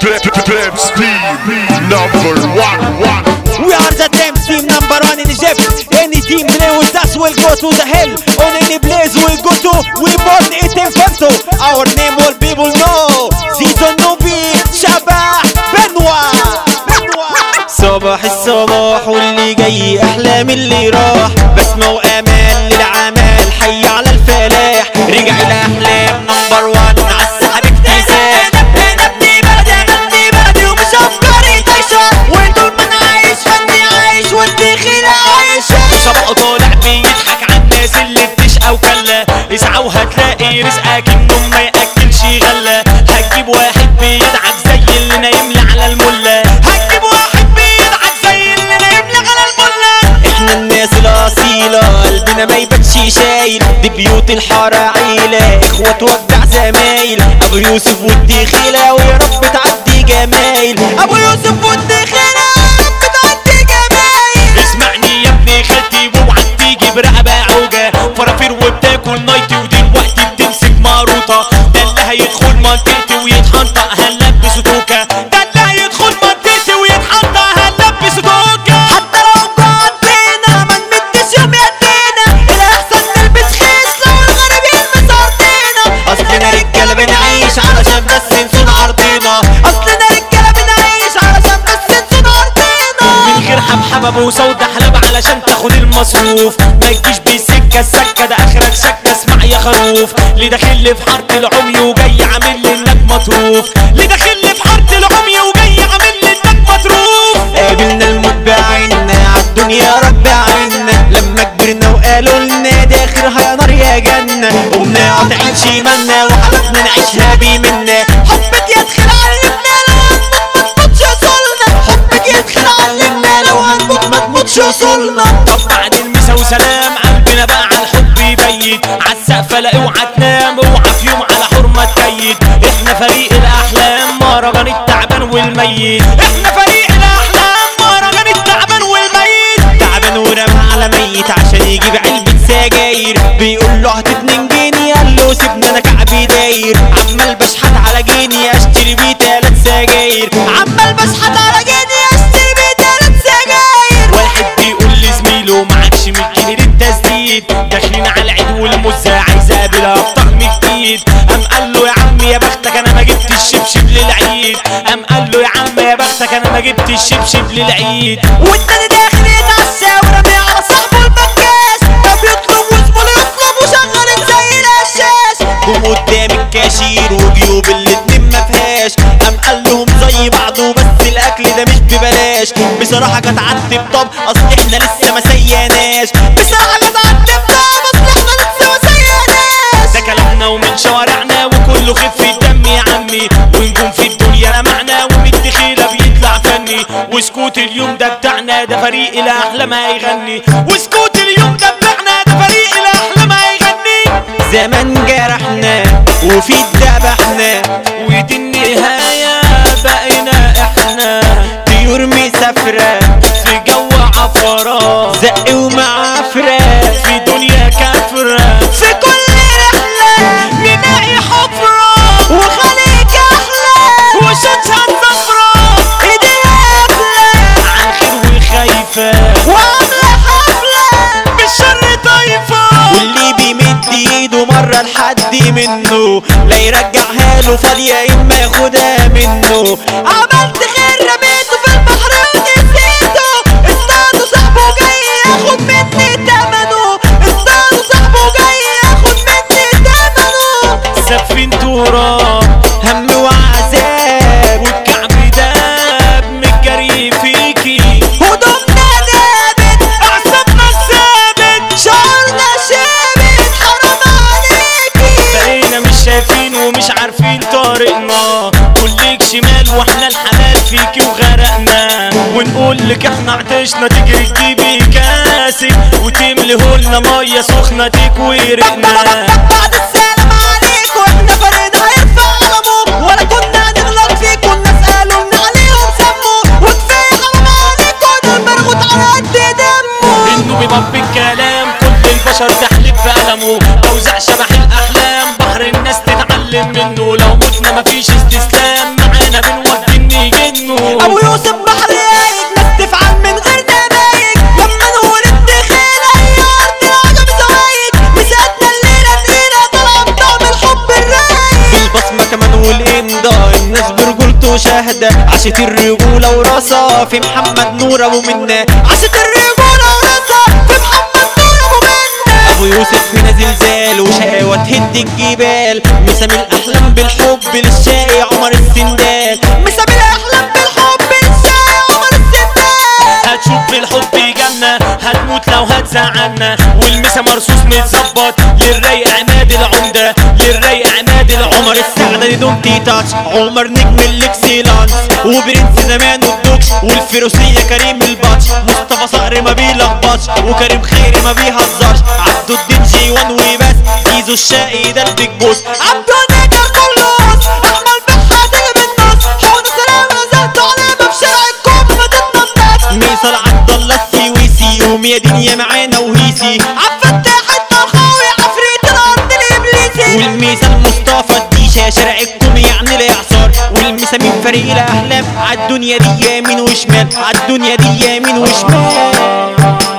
Dreams team number one, one. We are the Dreams team number one in Egypt. Any team play with us will go to the hell. On any place we go to, we born it in Femto. Our name all people know. Season Novi, Shabah, Benoit. صباح الصباح واللي جاي احلى من اللي راح بسمة وامان للعمال حي على الفلاح رجع الاحلام نمبر وان عالسحب اكتساح انا ابني بلدي غني بلدي ومش افكاري طايشه وطول ما انا عايش فني عايش والدخيل عايشه مسابقة طالع بيضحك على الناس اللي بتشقى وكلة اسعى وهتلاقي رزقك انه ما ياكلش غلة هتجيب واحد بيدعك زي اللي نايم لي على الملة هتجيب واحد بيدعك زي اللي نايم لي على الملة احنا الناس الاصيلة قلبنا ما يباتش شايل دي بيوت الحارة عيلة اخوات وجع زمايل ابو يوسف والدخيلة ويا رب تعدي جمايل ابو يوسف والدخيلة يا رب تعدي جمايل اسمعني يا ابني خالتي واوعى تيجي برقبة عوجة فرافير وبتاكل نايتي ودلوقتي بتمسك ماروطة ده اللي هيدخل منطقتي ويتحنطق هنلبسه توكة ده اللي هيدخل منطقتي ويتحنطق هنلبسه توكة حتى لو قعدتنا ما نمدش يوم يدينا الاحسن نلبس خيس لو الغريب يلبس ارضنا اصلنا رجاله بنعيش علشان بس نسون ارضنا اصلنا رجاله بنعيش علشان بس نسون ارضنا من غير حبحبة بوسة وتحلب علشان تاخد المصروف ما يجيش بالسكة السكة ده اخرك سكة اسمع يا خروف اللي داخل لي في حارة العمي وجاي عامل لي انك مطروف اللي داخل لي في حارة العمي وجاي عامل لي انك مطروف قابلنا الموت بعيننا عالدنيا رب عنا لما كبرنا وقالوا لنا ده اخرها يا نار يا جنة قمنا قاطعين شمالنا وحبسنا نعيشها بيمنا حبك يدخل علمنا لو هنموت ما تموتش وصلنا حبك يدخل علمنا لو هنموت ما تموتش وصلنا طب بعد المسا وسلام قلبنا بقى على الحب يبيت عالسقف لا اوعى تنام اوعى في يوم على حرمة تكيد احنا فريق الاحلام مهرجان التعبان والميت احنا فريق الاحلام مهرجان التعبان والميت تعبان ورمى على ميت عشان يجيب علبة سجاير بيقول له هات اتنين جنيه قال له سيبني انا كعبي داير عمال بشحت على جنيه اشتري بيه تلات سجاير عمال بشحت على جنيه اشتري بيه تلات سجاير واحد بيقول لزميله معكش 100 جنيه للتسديد داخلين على العيد والمزة عايز اقابلها بطقم جديد قام قال له يا عم يا بختك انا ما جبتش شبشب للعيد قام قال له يا عم يا بختك انا ما جبتش شبشب للعيد والتاني داخل يتعشى ورمي على صاحبه البكاش ده بيطلب وزبون يطلب وشغال زي القشاش جم قدام الكاشير وجيوب الاتنين ما فيهاش قام قال لهم زي بعضه بس الاكل ده مش ببلاش بصراحه كانت عدي بطب اصل احنا لسه ما سياناش بصراحه كانت عدي بطب اصل احنا لسه ما سياناش ده كلامنا ومن شوارعنا وكله خف دم يا عمي ونجوم في الدنيا لمعنا ومد خيلة بيطلع فني وسكوت اليوم ده بتاعنا ده فريق الاحلام هيغني وسكوت اليوم ده بتاعنا ده فريق الاحلام هيغني زمان جرحنا وفي اتذبحنا ودي النهاية بقينا احنا طيور مسافرة في جو عفرات زق ومعافرة في دنيا كافرة في كل رحلة نلاقي حفرة وخليج أحلى وشوشها الزفرة إيديها قافلة عن خير وخايفة وعاملة حفلة بالشر طايفة واللي بيمد ايده مرة لحد منه لا يرجعها له فاضية يا اما ياخدها منه عملت خير رميته في البحر ونسيته اصطادوا صاحبه جاي ياخد مني تمنه اصطادوا صاحبه جاي ياخد مني تمنه سفين تراب هم وعذاب والكعب داب متجري فيكي هدومنا دابت اعصابنا ثابت شعرنا شابت حرام عليكي بقينا مش شايفين ومش عارفين طريقنا كلك شمال واحنا الحلال فيكي وغرقنا ونقول لك احنا عطشنا تجري تجيبي كاسك وتملهولنا ميه سخنه تكوي رقنا بعد السلام عليكم احنا فريد هيرفع علمه ولا كنا هنغلط فيكم الناس قالوا ان عليهم سموا وكفايه حرام عليكم دول مرغوط على قد دمه انه بيبقى الكلام كل البشر تحلف بألمه اوزع شبح الاحلام بحر الناس تتعلم منه لو متنا مفيش استسلام معانا بنودي المشاهدة عاشت الرجولة وراسها في محمد نور ابو منا عاشت الرجولة وراسها في محمد نور ابو منا ابو يوسف هنا زلزال وشقاوة تهد الجبال مسامي الاحلام بالحب للشقي عمر السندال مسامي الاحلام بالحب للشقي عمر السندال هتشوف في الحب جنة هتموت لو هتزعلنا والمسا مرصوص متظبط للرايق عماد العمدة للرايق عماد العمر السعدة دي دونتي تاتش عمر نجم الاكسيلانس وبرنس زمان والدوكش والفيروسية كريم الباتش مصطفى صقر ما بيلخبطش وكريم خيري ما بيهزرش عبدو الدين جي وان وبس زيزو الشقي ده البيج بوس عبدو نجم كلوس احمد بحة تيجي بالنص حوض سلام نزلت علامة في شارع الكوم مدينة الناس ميصل عبد الله السويسي وميا دنيا معانا وهيسي عالفتاح الطرخاوي عفريت الارض الابليسي والميزة المصطفى الديشة شارع الكوم يعني الاعصار والميزة من فريق الاحلام عالدنيا دي يمين وشمال عالدنيا دي يمين وشمال